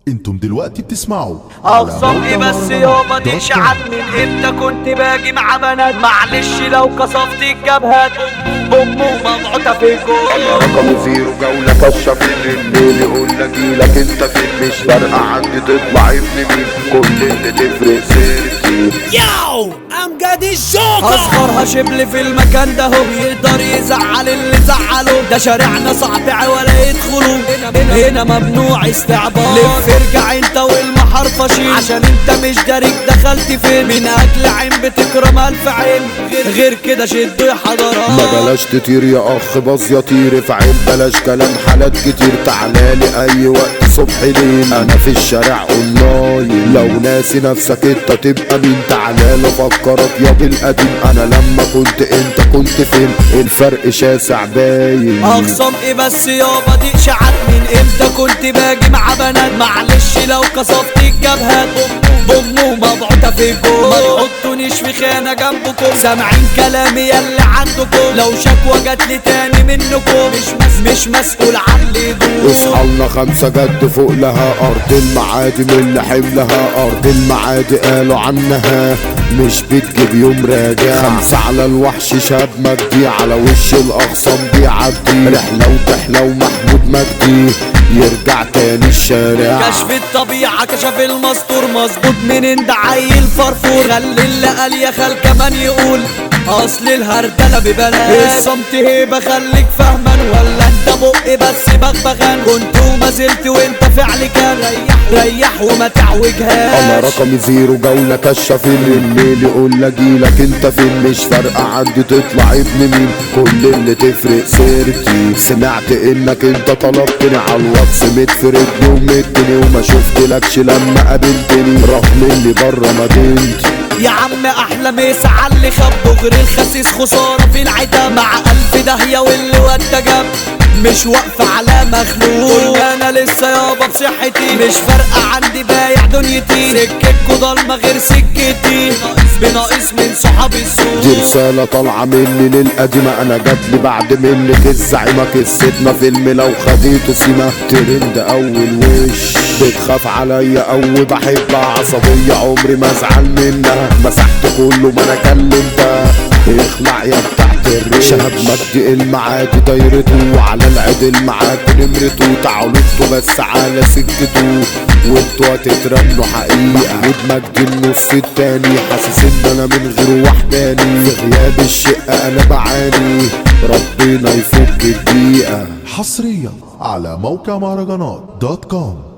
انتم دلوقتي بتسمعوا اخصم ايه بس يابا دي اشاعات من امتى كنت باجي مع بنات معلش لو كسفت الجبهات امه مبعوثه فيكم انا رقم زيرو جولة كشف الليل يقول لك جيلك انت فين مش فارقة عندي تطلع ابن مين كل اللي تفرق سيرتي ياو امجد الجوكر اصغرها شبل في المكان ده هو يقدر يزعل اللي زعله ده شارعنا صعب ولا يدخلوا هنا, هنا ممنوع استعباط لف ارجع انت والمحرفشين عشان انت مش دارك دخلت فين من اجل عين بتكرم الف عين غير, غير كده شدوا يا حضرات ما بلاش تطير يا اخ باظ يطير افعل بلاش كلام حالات كتير تعالالي اي وقت صبح ليل انا في الشارع اونلاين لو ناسي نفسك انت تبقى مين تعالى افكرك يا بالقديم انا لما كنت انت كنت فين الفرق شاسع باين اخصم ايه بس يابا دي اشاعات من امتى كنت باجي مع بنات معلش لو كسفت الجبهات بامه مبعوثه فيكم ما تحطونيش في خانه جنبكم سامعين كلامي ياللي عندكم لو شكوى جات لي تاني منكم مش مس مش مسؤول عن اللي يدور اصحى لنا خمسة جد فوق لها أرض المعادي من اللي حملها أرض المعادي قالوا عنها مش بتجيب يوم راجع خمسة على الوحش شاب مجدي على وش الأخصام بيعدي رحلة وتحلى ومحمود مجدي يرجع تاني الشارع كشف الطبيعة كشف المستور مظبوط منين ده عيل فرفور خلي اللي قال يا خال كمان يقول اصل الهردلة ببلاش الصمت هيبة خليك فهما ولا انت بق بس بغبغان كنت وما زلت وانت فعل كان ريح ريح وما تعوجهاش انا رقمي زيرو جولة كشف الليل يقول اجيلك انت فين مش فارقة عندي تطلع ابن مين كل اللي تفرق سيرتي سمعت انك انت طلبتني على الواتس متفردني ومدني وما شفتلكش لما قابلتني رغم اللي بره مدينتي يا عم احلى مسا على اللي خبه غير الخسيس خساره في العتاب مع الف داهيه واللي ودى جنب مش واقفة على مخلوق قول انا لسه يابا بصحتي مش فارقة عندي بايع دنيتي سكتكوا ضلمة غير سكتي بناقص من صحاب دي السوق رسالة طالعة مني للقديمة أنا جاتلي بعد منك الزعيمة قصتنا فيلم لو خديته سيما ترند أول وش بتخاف عليا أو بحبها عصبية عمري ما أزعل منها مسحت كله ما أنا كلمتها اخلع يا بتاعت الريش شهاب مجدي المعادي دايرته وعلى العدل معاكوا نمرته تعالوا انتوا بس على سكته وانتوا هتترنوا حقيقة محمود مجدي النص التاني حاسس ان انا من غيره وحداني في غياب الشقة انا بعاني ربنا يفك الدقيقة حصريا على موقع مهرجانات دوت كوم